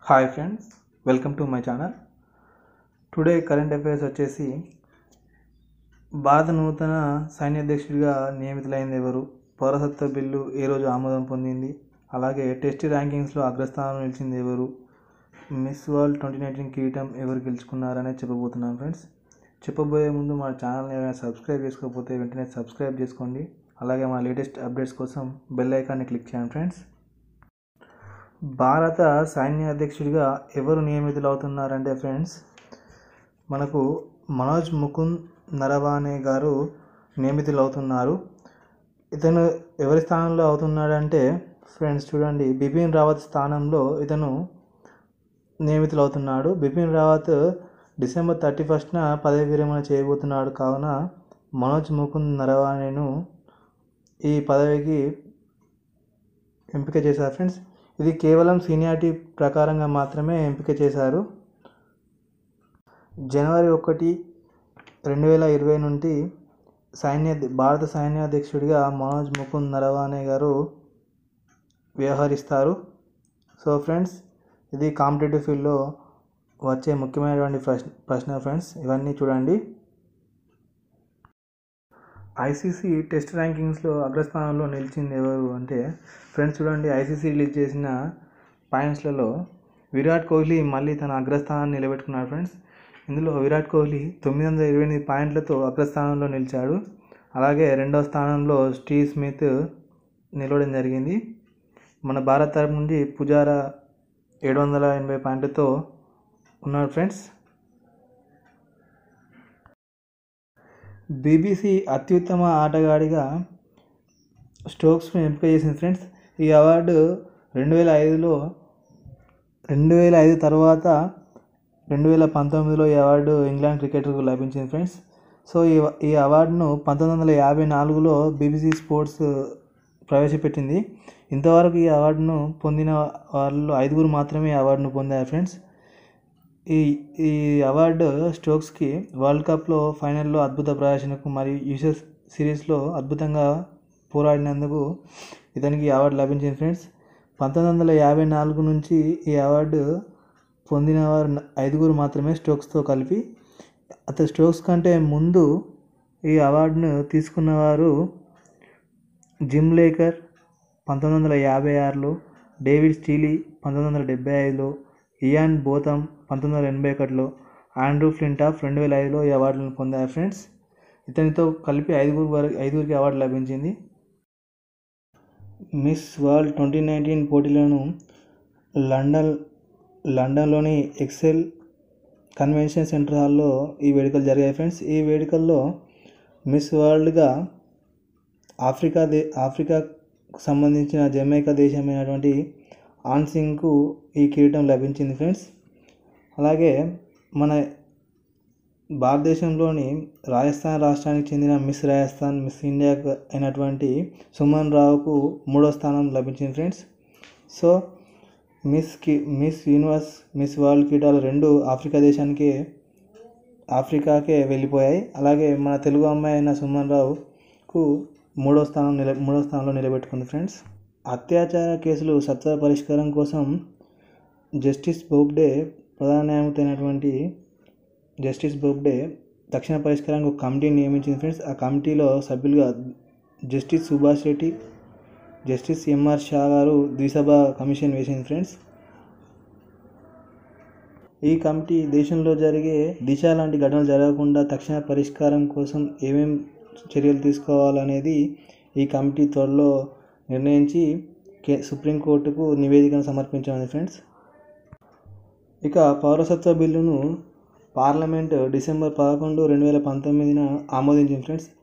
hi friends welcome to my channel today current affairs వచ్చేసి భారత నూతన సైన్యాధ్యక్షుడిగా నియమితులైంది ఎవరు పౌరసత్వ బిల్లు ఏ రోజు ఆమోదం పొందింది అలాగే టెస్ట్ ర్యాంకింగ్స్లో అగ్రస్థానంలో నిలిచింది ఎవరు మిస్ వరల్డ్ ట్వంటీ నైన్టీన్ కిరీటం ఎవరు గెలుచుకున్నారనేది చెప్పబోతున్నాం ఫ్రెండ్స్ చెప్పబోయే ముందు మా ఛానల్ని ఎవరైనా సబ్స్క్రైబ్ చేసుకోకపోతే వెంటనే సబ్స్క్రైబ్ చేసుకోండి అలాగే మా లేటెస్ట్ అప్డేట్స్ కోసం బెల్ ఐకాన్ని క్లిక్ చేయండి ఫ్రెండ్స్ భారత సైన్య అధ్యక్షుడిగా ఎవరు నియమితులవుతున్నారంటే ఫ్రెండ్స్ మనకు మనోజ్ ముకుంద్ నరవానే గారు నియమితులవుతున్నారు ఇతను ఎవరి స్థానంలో అవుతున్నాడంటే ఫ్రెండ్స్ చూడండి బిపిన్ రావత్ స్థానంలో ఇతను నియమితులవుతున్నాడు బిపిన్ రావత్ డిసెంబర్ థర్టీ ఫస్ట్న పదవి విరమణ చేయబోతున్నాడు కావున మనోజ్ ముకుంద్ నరవాణేను ఈ పదవికి ఎంపిక చేశారు ఫ్రెండ్స్ ఇది కేవలం సీనియారిటీ ప్రకారంగా మాత్రమే ఎంపిక చేశారు జనవరి ఒకటి రెండు వేల ఇరవై నుండి సైన్య భారత సైన్యాధ్యక్షుడిగా మనోజ్ ముకుంద్ నరవానే గారు వ్యవహరిస్తారు సో ఫ్రెండ్స్ ఇది కాంపిటేటివ్ ఫీల్డ్లో వచ్చే ముఖ్యమైనటువంటి ప్రశ్న ప్రశ్న ఫ్రెండ్స్ ఇవన్నీ చూడండి ఐసీసీ టెస్ట్ ర్యాంకింగ్స్లో అగ్రస్థానంలో నిలిచింది ఎవరు అంటే ఫ్రెండ్స్ చూడండి ఐసీసీ రిలీజ్ చేసిన పాయింట్స్లలో విరాట్ కోహ్లీ మళ్ళీ తన అగ్రస్థానాన్ని నిలబెట్టుకున్నాడు ఫ్రెండ్స్ ఇందులో విరాట్ కోహ్లీ తొమ్మిది వందల ఇరవై ఎనిమిది పాయింట్లతో అగ్రస్థానంలో నిలిచాడు అలాగే రెండవ స్థానంలో స్టీవ్ స్మిత్ నిలవడం జరిగింది మన భారత్ తరపు నుండి పుజారా ఏడు వందల ఎనభై పాయింట్లతో ఉన్నాడు ఫ్రెండ్స్ బీబీసీ అత్యుత్తమ ఆటగాడిగా స్టోక్స్ను ఎంపిక చేసింది ఫ్రెండ్స్ ఈ అవార్డు రెండు వేల ఐదులో రెండు వేల ఐదు తర్వాత రెండు వేల పంతొమ్మిదిలో ఈ అవార్డు ఇంగ్లాండ్ క్రికెటర్కు లభించింది ఫ్రెండ్స్ సో ఈ ఈ అవార్డును పంతొమ్మిది వందల యాభై నాలుగులో బీబీసీ స్పోర్ట్స్ ప్రవేశపెట్టింది ఇంతవరకు ఈ అవార్డును పొందిన వాళ్ళు ఐదుగురు మాత్రమే ఈ అవార్డును పొందారు ఫ్రెండ్స్ ఈ ఈ అవార్డు స్టోక్స్కి వరల్డ్ కప్లో ఫైనల్లో అద్భుత ప్రదర్శనకు మరియు యూసెస్ సిరీస్లో అద్భుతంగా పోరాడినందుకు ఇతనికి ఈ అవార్డు లభించింది ఫ్రెండ్స్ పంతొమ్మిది వందల యాభై నాలుగు నుంచి ఈ అవార్డు పొందిన వారు ఐదుగురు మాత్రమే స్టోక్స్తో కలిపి అతను స్టోక్స్ కంటే ముందు ఈ అవార్డును తీసుకున్నవారు జిమ్ లేకర్ పంతొమ్మిది వందల యాభై ఆరులో డేవిడ్ స్టీలీ పంతొమ్మిది వందల డెబ్బై ఐదులో ఇయాన్ బోతమ్ పంతొమ్మిది వందల ఎనభై ఒకటిలో ఆండ్రూ ఫ్లింటాఫ్ రెండు వేల ఐదులో ఈ అవార్డులను పొందారు ఫ్రెండ్స్ ఇతనితో కలిపి ఐదుగురు వరకు ఐదుగురికి అవార్డు లభించింది మిస్ వరల్డ్ ట్వంటీ నైన్టీన్ పోటీలను లండన్ లండన్లోని ఎక్సెల్ కన్వెన్షన్ సెంటర్ హాల్లో ఈ వేడుకలు జరిగాయి ఫ్రెండ్స్ ఈ వేడుకల్లో మిస్ వరల్డ్గా ఆఫ్రికా దే ఆఫ్రికాకు సంబంధించిన జమైకా దేశమైనటువంటి ఆన్సింగ్కు ఈ కిరీటం లభించింది ఫ్రెండ్స్ అలాగే మన భారతదేశంలోని రాజస్థాన్ రాష్ట్రానికి చెందిన మిస్ రాజస్థాన్ మిస్ ఇండియా అయినటువంటి సుమన్ రావుకు మూడో స్థానం లభించింది ఫ్రెండ్స్ సో మిస్ కి మిస్ యూనివర్స్ మిస్ వరల్డ్ కిరీటాలు రెండు ఆఫ్రికా దేశానికి ఆఫ్రికాకే వెళ్ళిపోయాయి అలాగే మన తెలుగు అమ్మాయి అయిన సుమన్ రావుకు మూడో స్థానం నిల మూడో స్థానంలో నిలబెట్టుకుంది ఫ్రెండ్స్ అత్యాచార కేసులు సత్వర పరిష్కారం కోసం జస్టిస్ బోబ్డే ప్రధాన న్యాయమూర్తి అయినటువంటి జస్టిస్ బోబ్డే తక్షణ పరిష్కారానికి ఒక కమిటీని నియమించింది ఫ్రెండ్స్ ఆ కమిటీలో సభ్యులుగా justice Subhash Reddy justice M R Shah garu ద్విసభ కమిషన్ వేసింది ఫ్రెండ్స్ ఈ కమిటీ దేశంలో జరిగే దిశ లాంటి ఘటనలు జరగకుండా తక్షణ పరిష్కారం కోసం ఏమేం చర్యలు తీసుకోవాలనేది ఈ కమిటీ త్వరలో నిర్ణయించి కే సుప్రీంకోర్టుకు నివేదికను సమర్పించనుంది ఫ్రెండ్స్ ఇక పౌరసత్వ బిల్లును పార్లమెంట్ డిసెంబర్ పదకొండు రెండు వేల పంతొమ్మిదిన ఆమోదించింది ఫ్రెండ్స్